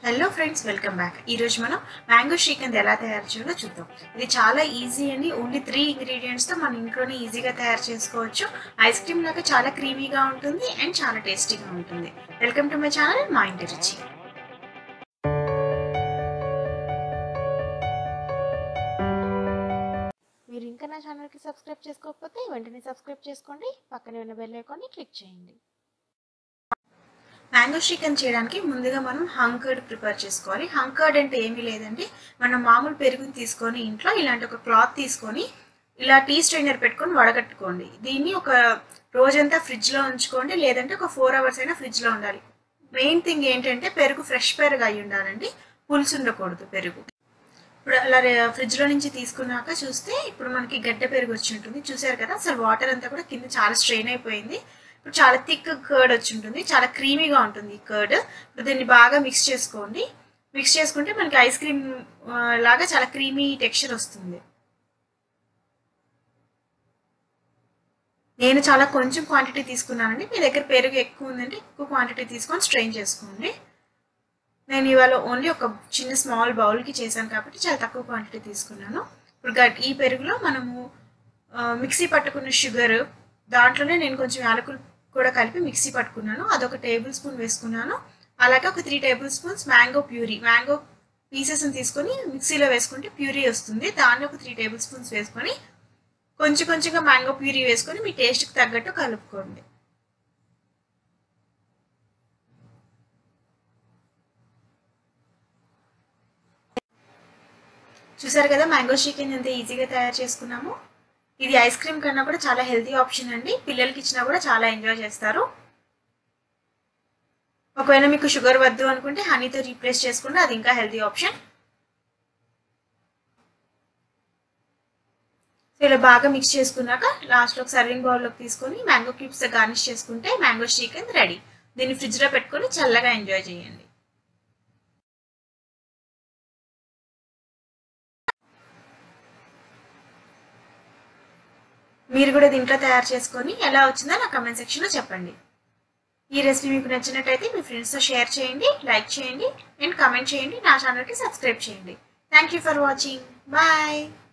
hello friends welcome back ఈ రోజు మనం మ్యాంగో శ్రీకాంత్ ఎలా తయారు చేయాలో చూద్దాం ఇది చాలా ఈజీ అండి ఓన్లీ త్రీ ఇంగ్రీడియంట్స్తో మన ఇంట్లోనే ఈజీగా తయారు చేసుకోవచ్చు ఐస్ క్రీమ్ లాగా చాలా క్రీమీగా ఉంటుంది అండ్ చాలా టేస్టీగా ఉంటుంది వెల్కమ్ టు మై ఛానల్ మా ఇంటి రుచి మీరు ఇంకా నా ఛానల్కి సబ్స్క్రైబ్ చేసుకోకపోతే వెంటనే సబ్స్క్రైబ్ చేసుకోండి పక్కనే ఉన్న బెల్ ఐకాన్ని క్లిక్ చేయండి మ్యాంగో శ్రీకాంత్ చేయడానికి ముందుగా మనం హంకర్డ్ ప్రిపేర్ చేసుకోవాలి హంకర్డ్ అంటే ఏమీ లేదండి మనం మామూలు పెరుగుని తీసుకొని ఇంట్లో ఇలాంటి ఒక క్లాత్ తీసుకొని ఇలా టీ స్ట్రైనర్ పెట్టుకొని వడగట్టుకోండి దీన్ని ఒక రోజంతా ఫ్రిడ్జ్లో ఉంచుకోండి లేదంటే ఒక ఫోర్ అవర్స్ అయినా ఫ్రిడ్జ్లో ఉండాలి మెయిన్ థింగ్ ఏంటంటే పెరుగు ఫ్రెష్ పెరుగు అయి ఉండాలండి పులుసు ఉండకూడదు పెరుగు ఇప్పుడు అలా రే- ఫ్రిడ్జ్లో నుంచి తీసుకున్నాక చూస్తే ఇప్పుడు మనకి గడ్డ పెరుగు వచ్చి ఉంటుంది చూసారు కదా అసలు వాటర్ అంతా కూడా కింద చాలా స్ట్రెయిన్ అయిపోయింది ఇప్పుడు చాలా థిక్ కర్డ్ వచ్చి ఉంటుంది చాలా క్రీమీగా ఉంటుంది ఈ కర్డ్ ఇప్పుడు దీన్ని బాగా మిక్స్ చేసుకోండి మిక్స్ చేసుకుంటే మనకి ఐస్ క్రీమ్ ఆ, లాగా చాలా క్రీమీ టెక్స్చర్ వస్తుంది నేను చాలా కొంచెం క్వాంటిటీ తీసుకున్నానండి మీ దగ్గర పెరుగు ఎక్కువ ఉందంటే ఎక్కువ క్వాంటిటీ తీసుకొని స్ట్రెయిన్ చేసుకోండి నేను ఇవాళ ఓన్లీ ఒక చిన్న స్మాల్ బౌల్కి చేశాను కాబట్టి చాలా తక్కువ క్వాంటిటీ తీసుకున్నాను ఇప్పుడు గట్ ఈ పెరుగులో మనము ఆ, మిక్సీ పట్టుకున్న షుగర్ దాంట్లోనే నేను కొంచెం యాలకులు కూడా కలిపి మిక్సీ పట్టుకున్నాను అదొక టేబుల్ స్పూన్ వేసుకున్నాను అలాగే ఒక three tablespoons mango puree mango పీసెస్ని తీసుకొని మిక్సీలో వేసుకుంటే ప్యూరీ వస్తుంది దాన్ని ఒక త్రీ టేబుల్ స్పూన్స్ వేసుకొని కొంచెం కొంచెంగా మ్యాంగో ప్యూరీ వేసుకొని మీ టేస్ట్కి తగ్గట్టు కలుపుకోండి చూసారు కదా మ్యాంగో చికెన్ ఎంత ఈజీగా తయారు చేసుకున్నాము ఇది ఐస్ క్రీమ్ కన్నా కూడా చాలా హెల్తీ ఆప్షన్ అండి పిల్లలకి ఇచ్చినా కూడా చాలా ఎంజాయ్ చేస్తారు ఒకవేళ మీకు షుగర్ వద్దు అనుకుంటే హనీతో రీప్లేస్ చేసుకుంటే అది ఇంకా హెల్తీ ఆప్షన్ సో ఇలా బాగా మిక్స్ చేసుకున్నాక లాస్ట్లో ఒక సర్వింగ్ బౌల్లోకి తీసుకొని మ్యాంగో క్యూబ్స్ గార్నిష్ చేసుకుంటే మ్యాంగో చికెన్ రెడీ దీన్ని ఫ్రిడ్జ్లో పెట్టుకొని చల్లగా ఎంజాయ్ చేయండి మీరు కూడా దీంట్లో తయారు చేసుకొని ఎలా వచ్చిందో నా కమెంట్ సెక్షన్లో చెప్పండి ఈ రెసిపీ మీకు నచ్చినట్టయితే మీ ఫ్రెండ్స్తో షేర్ చేయండి లైక్ చేయండి అండ్ కమెంట్ చేయండి నా ఛానల్కి సబ్స్క్రైబ్ చేయండి thank you for watching bye